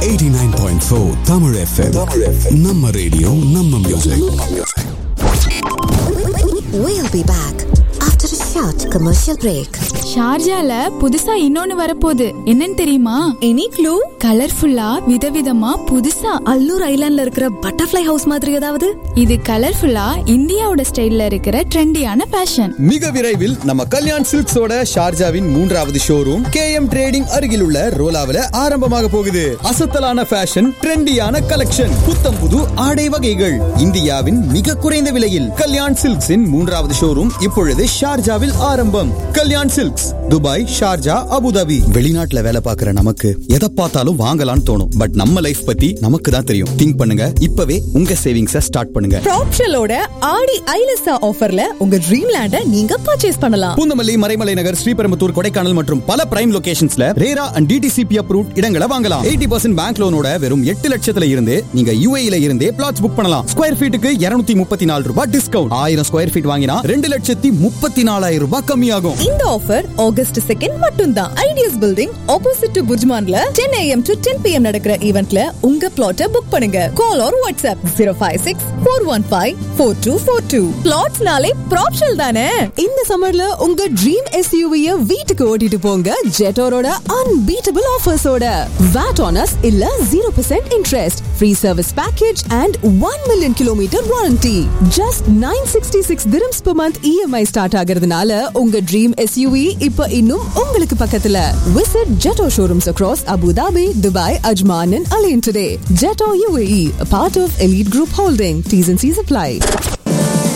89.4 Tamil FM. நம்ம radio நம்ம music We'll be back after a short commercial break. ஷார்ஜால புதுசா இன்னொன்னு வரப்போகுது என்னன்னு தெரியுமா எனி க்ளூ கலர்ஃபுல்லா விதவிதமா புதுசா அல்லூர் ஐலாண்ட்ல இருக்கிற பட்டர்ஃப்ளை ஹவுஸ் மாதிரி ஏதாவது இது கலர்ஃபுல்லா இந்தியாவோட ஸ்டைல்ல இருக்கிற ட்ரெண்டியான ஃபேஷன் மிக விரைவில் நம்ம கல்யாண் சில்க்ஸோட ஷார்ஜாவின் மூன்றாவது ஷோரூம் கே எம் ட்ரேடிங் அருகில் உள்ள ரோலாவில ஆரம்பமாக போகுது அசத்தலான ஃபேஷன் ட்ரெண்டியான கலெக்ஷன் புத்தம் புது ஆடை வகைகள் இந்தியாவின் மிக குறைந்த விலையில் கல்யாண் சில்க்ஸின் மூன்றாவது ஷோரூம் இப்பொழுது ஷார்ஜாவில் ஆரம்பம் Kalyan silks Dubai Sharjah Abu Dhabi வெளிநாட்டுல வேலை பார்க்கிற நமக்கு எதை பார்த்தாலும் வாங்கலாம்னு தோணும் பட் நம்ம லைஃப் பத்தி நமக்கு தான் தெரியும் திங்க் பண்ணுங்க இப்பவே உங்க சேவிங்ஸ ஸ்டார்ட் பண்ணுங்க ப்ராப்ஷலோட ஆடி ஐலசா ஆஃபர்ல உங்க ட்ரீம் லேண்ட நீங்க பர்ச்சேஸ் பண்ணலாம் பூந்தமல்லி மறைமலை நகர் ஸ்ரீபெரும்புத்தூர் கொடைக்கானல் மற்றும் பல பிரைம் லொகேஷன்ஸ்ல ரேரா அண்ட் டிடிசிபி அப்ரூவ் இடங்களை வாங்கலாம் எயிட்டி பர்சன்ட் பேங்க் லோனோட வெறும் எட்டு லட்சத்துல இருந்து நீங்க யூஏல இருந்தே பிளாட்ஸ் புக் பண்ணலாம் ஸ்கொயர் ஃபீட்டுக்கு இருநூத்தி முப்பத்தி நாலு ரூபாய் டிஸ்கவுண்ட் ஆயிரம் ஸ்கொயர் ஃபீட் வாங்கினா ரெண்டு லட்சத்தி முப்பத்தி நாலாயிரம் ரூபாய் கம்மியாகும் இந்த ஆஃபர் ஆகஸ்ட் செகண்ட் மட்டும் தான் ஐடியஸ் பில்டிங் ஆப்போசிட் டு புஜ்மான்ல ten AM to ten PM நடக்கிற ஈவென்ட்ல உங்க பிளாட்ட புக் பண்ணுங்க call or WhatsApp zero five six four one five four two four two பிளாட்ஸ்னாலே ப்ராப்ஷல் தானே இந்த சம்மர்ல உங்க ட்ரீம் எஸ்யூவிய வீட்டுக்கு ஓட்டிட்டு போங்க ஜெட்டோரோட அன்பீட்டபிள் ஆஃபர்ஸோட வேட் ஆனஸ் இல்ல zero percent interest free service package and one million kilometre warranty just nine sixty six dirhams per month EMI start ஆகிறதுனால உங்க ட்ரீம் எஸ்யூவி இப்ப இன்னும் உங்களுக்கு பக்கத்துல visit Jetour showrooms across Abu Dhabi Dubai Ajman and Al Ain today Jetour UAE part of Elite group holding T's and C's apply